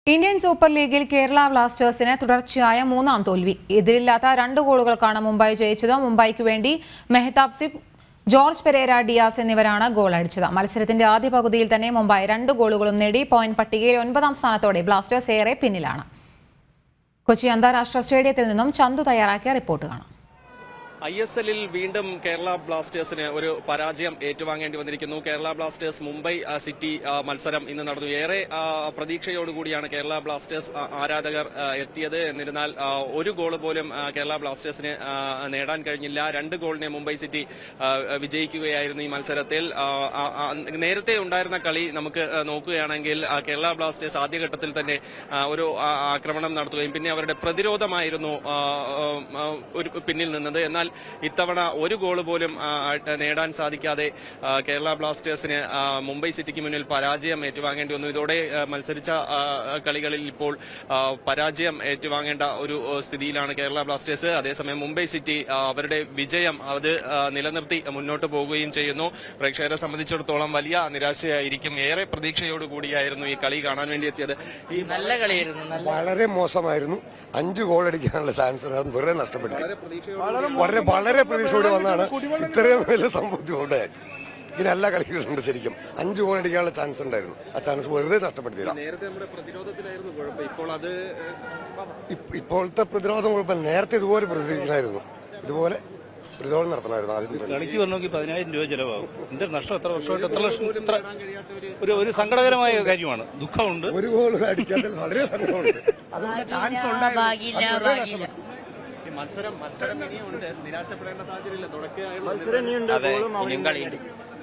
Indian super ലീഗിൽ കേരള ബ്ലാസ്റ്റേഴ്സിന് തുടർച്ചയായ മൂന്നാം തോൽവി എതിരില്ലാത്ത രണ്ട് ഗോളുകൾക്കാണ് മുംബൈ ജയിച്ചത് മുംബൈക്ക് വേണ്ടി മെഹ്താബ് സിബ് ജോർജ് പെരേര ഡിയാസ് എന്നിവരാണ് ഗോൾ അടിച്ചത് മത്സരത്തിന്റെ ആദ്യ പകുതിയിൽ തന്നെ മുംബൈ രണ്ട് ഗോളുകളും നേടി പോയിന്റ് പട്ടികയിൽ ഒൻപതാം സ്ഥാനത്തോടെ ബ്ലാസ്റ്റേഴ്സ് ഏറെ പിന്നിലാണ് കൊച്ചി അന്താരാഷ്ട്ര സ്റ്റേഡിയത്തിൽ നിന്നും ചന്തു തയ്യാറാക്കിയ റിപ്പോർട്ട് കാണാം ഐ എസ് എല്ലിൽ വീണ്ടും കേരള ബ്ലാസ്റ്റേഴ്സിന് ഒരു പരാജയം ഏറ്റുവാങ്ങേണ്ടി വന്നിരിക്കുന്നു കേരള ബ്ലാസ്റ്റേഴ്സ് മുംബൈ ആ, സിറ്റി ആ, മത്സരം ഇന്ന് നടന്നു ഏറെ ആ, പ്രതീക്ഷയോടുകൂടിയാണ് കേരള ബ്ലാസ്റ്റേഴ്സ് ആ, ആരാധകർ ആ, എത്തിയത് എന്നിരുന്നാൽ ആ, ഒരു ഗോൾ പോലും ആ, കേരള ബ്ലാസ്റ്റേഴ്സിന് ആ, നേടാൻ കഴിഞ്ഞില്ല രണ്ട് ഗോളിനെ മുംബൈ സിറ്റി ആ, വിജയിക്കുകയായിരുന്നു ഈ മത്സരത്തിൽ ആ, ആ, ആ, നേരത്തെ ഉണ്ടായിരുന്ന കളി നമുക്ക് ആ, നോക്കുകയാണെങ്കിൽ ആ, കേരള ബ്ലാസ്റ്റേഴ്സ് ആദ്യഘട്ടത്തിൽ തന്നെ ആ, ഒരു ആ, ആക്രമണം നടത്തുകയും പിന്നെ അവരുടെ പ്രതിരോധമായിരുന്നു ആ, ആ, ഒരു പിന്നിൽ നിന്നത് എന്നാൽ ഇത്തവണ ഒരു ഗോൾ പോലും ആ, ആ, നേടാൻ സാധിക്കാതെ ആ, കേരള ബ്ലാസ്റ്റേഴ്സിന് ആ, മുംബൈ സിറ്റിക്ക് മുന്നിൽ പരാജയം ഏറ്റുവാങ്ങേണ്ടി വന്നു ഇതോടെ ആ, മത്സരിച്ച ആ, കളികളിൽ ഇപ്പോൾ ആ, പരാജയം ഏറ്റുവാങ്ങേണ്ട ഒരു ആ, സ്ഥിതിയിലാണ് കേരള ബ്ലാസ്റ്റേഴ്സ് അതേസമയം മുംബൈ സിറ്റി ആ, അവരുടെ വിജയം അത് ആ, നിലനിർത്തി മുന്നോട്ട് പോവുകയും ചെയ്യുന്നു പ്രേക്ഷകരെ സംബന്ധിച്ചിടത്തോളം വലിയ നിരാശയായിരിക്കും ഏറെ പ്രതീക്ഷയോടുകൂടിയായിരുന്നു ഈ കളി കാണാൻ വേണ്ടി എത്തിയത് ഈ നല്ല കളിയായിരുന്നു നല്ല വളരെ മോശമായിരുന്നു അഞ്ച് ഗോൾ അടിക്കാനുള്ള ചാൻസ് ഉണ്ടായിരുന്നു വെറുതെ നഷ്ടപ്പെട്ടു വളരെ വളരെ പ്രതീക്ഷയോടെ വന്നാണ് ഇത്രയും വലിയ സംഭവം ഉണ്ടായത് ഇങ്ങനെ എല്ലാ കളികളുണ്ട് ശരിക്കും അഞ്ച് ഗോൾ അടിക്കാനുള്ള ചാൻസ് ഉണ്ടായിരുന്നു ആ ചാൻസ് വെറുതെ നഷ്ടപ്പെടുത്തിയതാണ് നേരത്തെ നമ്മുടെ പ്രതിരോധത്തിലായിരുന്നു കുഴപ്പം ഇപ്പോൾ അത് ഇപ്പ- ഇപ്പോഴത്തെ പ്രതിരോധം കുഴപ്പമില്ല നേരത്തെ ഇതുപോലെ പ്രതികരിക്കണമായിരുന്നു ഇതുപോലെ പ്രതിരോധം നടത്തണമായിരുന്നു ആദ്യം തന്നെ. കളിക്ക് വരണമെങ്കിൽ പതിനായിരം രൂപ ചിലവാകും എന്തൊരു നഷ്ടം എത്ര വർഷമായിട്ട് എത്ര ലക്ഷം ഇത്ര ഒരു ഒരു സങ്കടകരമായ കാര്യമാണ് ദുഃഖമുണ്ട് ഒരു ഗോൾ അടിക്കാത്തതിൽ വളരെ സങ്കടമുണ്ട് അതുകൊണ്ട് ചാൻസ് ഭാഗ്യമില്ല ഭാഗ്യമില്ല ഈ മത്സരം മത്സരം ഇനിയുണ്ട് നിരാശപ്പെടേണ്ട സാഹചര്യമില്ല തുടക്കമായുള്ള അതെ ഇനിയും കളിയുണ്ട്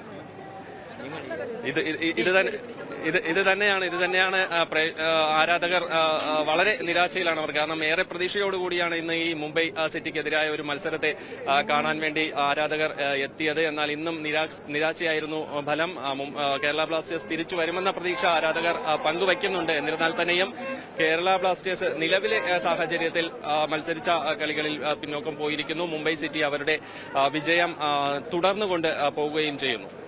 ഇത് ഇത് ഇത് തന്നെ ഇത് ഇത് തന്നെയാണ് ഇത് തന്നെയാണ് ആ, പ്രേ- ആ, ആരാധകർ ആ, ആ, വളരെ നിരാശയിലാണ് അവർ കാരണം ഏറെ പ്രതീക്ഷയോടുകൂടിയാണ് ഇന്ന് ഈ മുംബൈ ആ, സിറ്റിക്കെതിരായ ഒരു മത്സരത്തെ ആ, കാണാൻ വേണ്ടി ആരാധകർ ആ, എത്തിയത് എന്നാൽ ഇന്നും നിരാശ നിരാശയായിരുന്നു ഫലം ആ, മും- ആ, കേരള ബ്ലാസ്റ്റേഴ്സ് തിരിച്ചു വരുമെന്ന പ്രതീക്ഷ ആരാധകർ ആ, പങ്കുവയ്ക്കുന്നുണ്ട് എന്നിരുന്നാൽ തന്നെയും കേരള ബ്ലാസ്റ്റേഴ്സ് നിലവിലെ ആ, സാഹചര്യത്തിൽ ആ, മത്സരിച്ച ആ, കളികളിൽ ആ, പിന്നോക്കം പോയിരിക്കുന്നു മുംബൈ സിറ്റി അവരുടെ ആ, വിജയം ആ, തുടർന്നുകൊണ്ട് ആ, പോവുകയും ചെയ്യുന്നു